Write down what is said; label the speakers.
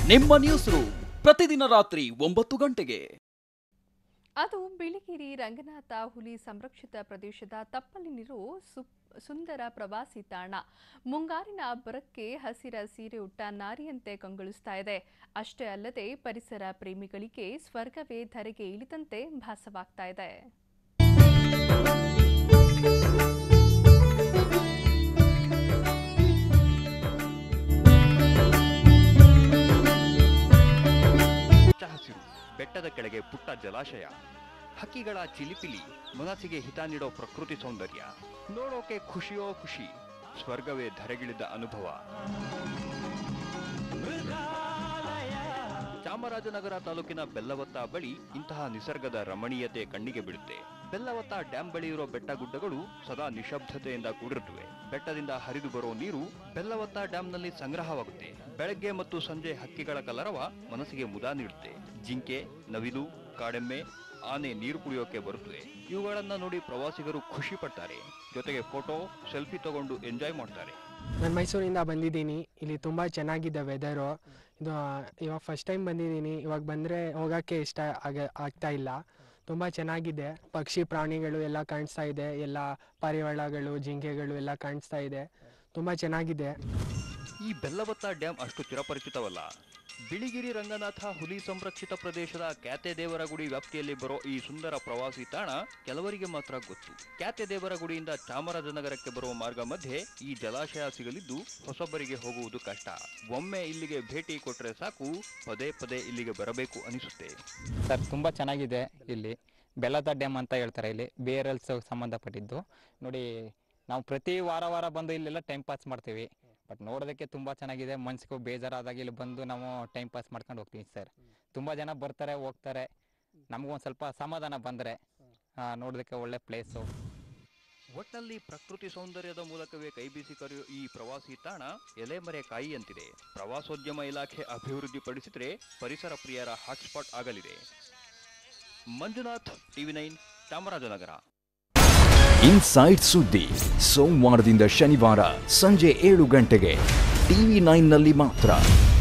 Speaker 1: ನಿಮ್ಮ news room ಪ್ರತಿದಿನ ರಾತ್ರಿ ಒಂಬತ್ತು ಗಂಟೆಗೆ
Speaker 2: ಅದು ಬಿಳಿಗಿರಿ ರಂಗನಾಥ ಹುಲಿ ಸಂರಕ್ಷಿತ ಪ್ರದೇಶದ ತಪ್ಪಲಿನಿರೋ ಸುಪ್ ಸುಂದರ ಪ್ರವಾಸಿ ತಾಣ ಮುಂಗಾರಿನ ಅಬ್ಬರಕ್ಕೆ ಹಸಿರ ಸೀರೆ ಉಟ್ಟ ನಾರಿಯಂತೆ ಕಂಗೊಳಿಸ್ತಾ ಇದೆ ಅಷ್ಟೇ ಅಲ್ಲದೆ ಪರಿಸರ ಪ್ರೇಮಿಗಳಿಗೆ ಸ್ವರ್ಗವೇ ಧರೆಗೆ ಇಳಿದಂತೆ ಭಾಸವಾಗ್ತಾ ಇದೆ
Speaker 3: ಹಚ್ಚ ಹಸಿರು ಬೆಟ್ಟದ ಕೆಳಗೆ ಪುಟ್ಟ ಜಲಾಶಯ ಹಕ್ಕಿಗಳ ಚಿಲಿಪಿಲಿ ಮನಸ್ಸಿಗೆ ಹಿತ ನೀಡೋ ಪ್ರಕೃತಿ ಸೌಂದರ್ಯ ನೋಡೋಕೆ ಖುಷಿಯೋ ಖುಷಿ ಸ್ವರ್ಗವೇ ಧರೆಗಿಳಿದ ಅನುಭವ ಚಾಮರಾಜನಗರ ತಾಲೂಕಿನ ಬೆಲ್ಲವತ್ತ ಬಳಿ ಇಂತಹ ನಿಸರ್ಗದ ರಮಣೀಯತೆ ಕಣ್ಣಿಗೆ ಬೀಳುತ್ತೆ ಬೆಲ್ಲವತ್ತ ಡ್ಯಾಂ ಬಳಿ ಇರೋ ಬೆಟ್ಟ ಗುಡ್ಡಗಳು ಸದಾ ನಿಶಬ್ದತೆಯಿಂದ ಕೂಡಿರುತ್ತವೆ ಬೆಟ್ಟದಿಂದ ಹರಿದು ಬರೋ ನೀರು ಬೆಲ್ಲವತ್ತ ಡ್ಯಾಂನಲ್ಲಿ ಸಂಗ್ರಹವಾಗುತ್ತೆ ಬೆಳಗ್ಗೆ ಮತ್ತು ಸಂಜೆ ಹಕ್ಕಿಗಳ ಕಲರವ ಮನಸ್ಸಿಗೆ ಮುದ ನೀಡುತ್ತೆ ಜಿಂಕೆ ನವಿಲು ಕಾಡೆಮ್ಮೆ ಆನೆ ನೀರು ಕುಡಿಯೋಕೆ ಬರುತ್ತವೆ ಇವುಗಳನ್ನ ನೋಡಿ ಪ್ರವಾಸಿಗರು ಖುಷಿ ಪಡ್ತಾರೆ ಜೊತೆಗೆ ಫೋಟೋ ಸೆಲ್ಫಿ ತಗೊಂಡು ಎಂಜಾಯ್ ಮಾಡ್ತಾರೆ
Speaker 4: ನಾನು ಮೈಸೂರಿಂದ ಬಂದಿದ್ದೀನಿ ಇಲ್ಲಿ ತುಂಬ ಚೆನ್ನಾಗಿದೆ ವೆದರು ಇದು ಇವಾಗ ಫಸ್ಟ್ ಟೈಮ್ ಬಂದಿದ್ದೀನಿ ಇವಾಗ ಬಂದರೆ ಹೋಗೋಕ್ಕೆ ಇಷ್ಟ ಆಗ ಆಗ್ತಾ ಇಲ್ಲ ತುಂಬ ಚೆನ್ನಾಗಿದೆ ಪಕ್ಷಿ ಪ್ರಾಣಿಗಳು ಎಲ್ಲ ಕಾಣಿಸ್ತಾ ಇದೆ ಎಲ್ಲ ಪಾರಿವಾಳಗಳು ಜಿಂಕೆಗಳು ಎಲ್ಲ ಕಾಣಿಸ್ತಾ ಇದೆ ತುಂಬ ಚೆನ್ನಾಗಿದೆ
Speaker 3: ಈ ಬೆಲ್ಲವತ್ತ ಡ್ಯಾಂ ಅಷ್ಟು ಚಿರಪರಿಚಿತವಲ್ಲ ಬಿಳಿಗಿರಿ ರಂಗನಾಥ ಹುಲಿ ಸಂರಕ್ಷಿತ ಪ್ರದೇಶದ ಕ್ಯಾತೆ ದೇವರ ಗುಡಿ ವ್ಯಾಪ್ತಿಯಲ್ಲಿ ಬರೋ ಈ ಸುಂದರ ಪ್ರವಾಸಿ ತಾಣ ಕೆಲವರಿಗೆ ಮಾತ್ರ ಗೊತ್ತು ಕ್ಯಾತೆ ದೇವರ ಗುಡಿಯಿಂದ ಚಾಮರಾಜನಗರಕ್ಕೆ ಬರುವ ಮಾರ್ಗ ಮಧ್ಯೆ ಈ ಜಲಾಶಯ ಸಿಗಲಿದ್ದು ಹೊಸಬರಿಗೆ ಹೋಗುವುದು ಕಷ್ಟ ಒಮ್ಮೆ ಇಲ್ಲಿಗೆ ಭೇಟಿ ಕೊಟ್ಟರೆ ಸಾಕು ಪದೇ ಪದೇ ಇಲ್ಲಿಗೆ ಬರಬೇಕು ಅನಿಸುತ್ತೆ
Speaker 5: ಸರ್ ತುಂಬ ಚೆನ್ನಾಗಿದೆ ಇಲ್ಲಿ ಬೆಲ್ಲದ ಡ್ಯಾಮ್ ಅಂತ ಹೇಳ್ತಾರೆ ಇಲ್ಲಿ ಬಿ ಆರ್ ಎಲ್ಸ್ ಸಂಬಂಧಪಟ್ಟಿದ್ದು ನೋಡಿ ನಾವು ಪ್ರತಿ ವಾರ ವಾರ ಬಂದು ಇಲ್ಲೆಲ್ಲ ಟೈಮ್ ಪಾಸ್ ಮಾಡ್ತೀವಿ ಬಟ್ ನೋಡೋದಕ್ಕೆ ತುಂಬ ಚೆನ್ನಾಗಿದೆ ಮನ್ಸಿಗೂ ಬೇಜಾರಾದಾಗ ಇಲ್ಲಿ ಬಂದು ನಾವು ಟೈಮ್ ಪಾಸ್ ಮಾಡ್ಕೊಂಡು ಹೋಗ್ತೀವಿ ಸರ್ ತುಂಬ ಜನ ಬರ್ತಾರೆ ಹೋಗ್ತಾರೆ ನಮಗೊಂದು ಸ್ವಲ್ಪ ಸಮಾಧಾನ ಬಂದರೆ ನೋಡೋದಕ್ಕೆ ಒಳ್ಳೆ ಪ್ಲೇಸು
Speaker 3: ಒಟ್ನಲ್ಲಿ ಪ್ರಕೃತಿ ಸೌಂದರ್ಯದ ಮೂಲಕವೇ ಕೈಬೀಸಿ ಕರೆಯೋ ಈ ಪ್ರವಾಸಿ ತಾಣ ಎಲೆಮರೆ ಕಾಯಿಯಂತಿದೆ ಪ್ರವಾಸೋದ್ಯಮ ಇಲಾಖೆ ಅಭಿವೃದ್ಧಿಪಡಿಸಿದರೆ ಪರಿಸರ ಪ್ರಿಯರ ಹಾಟ್ಸ್ಪಾಟ್ ಆಗಲಿದೆ Manjunath TV nine Chamarajanagar
Speaker 1: inside ಸುದ್ದಿ ಸೋಮವಾರದಿಂದ ಶನಿವಾರ ಸಂಜೆ ಏಳು ಗಂಟೆಗೆ ಟಿವಿ ನೈನ್ನಲ್ಲಿ ಮಾತ್ರ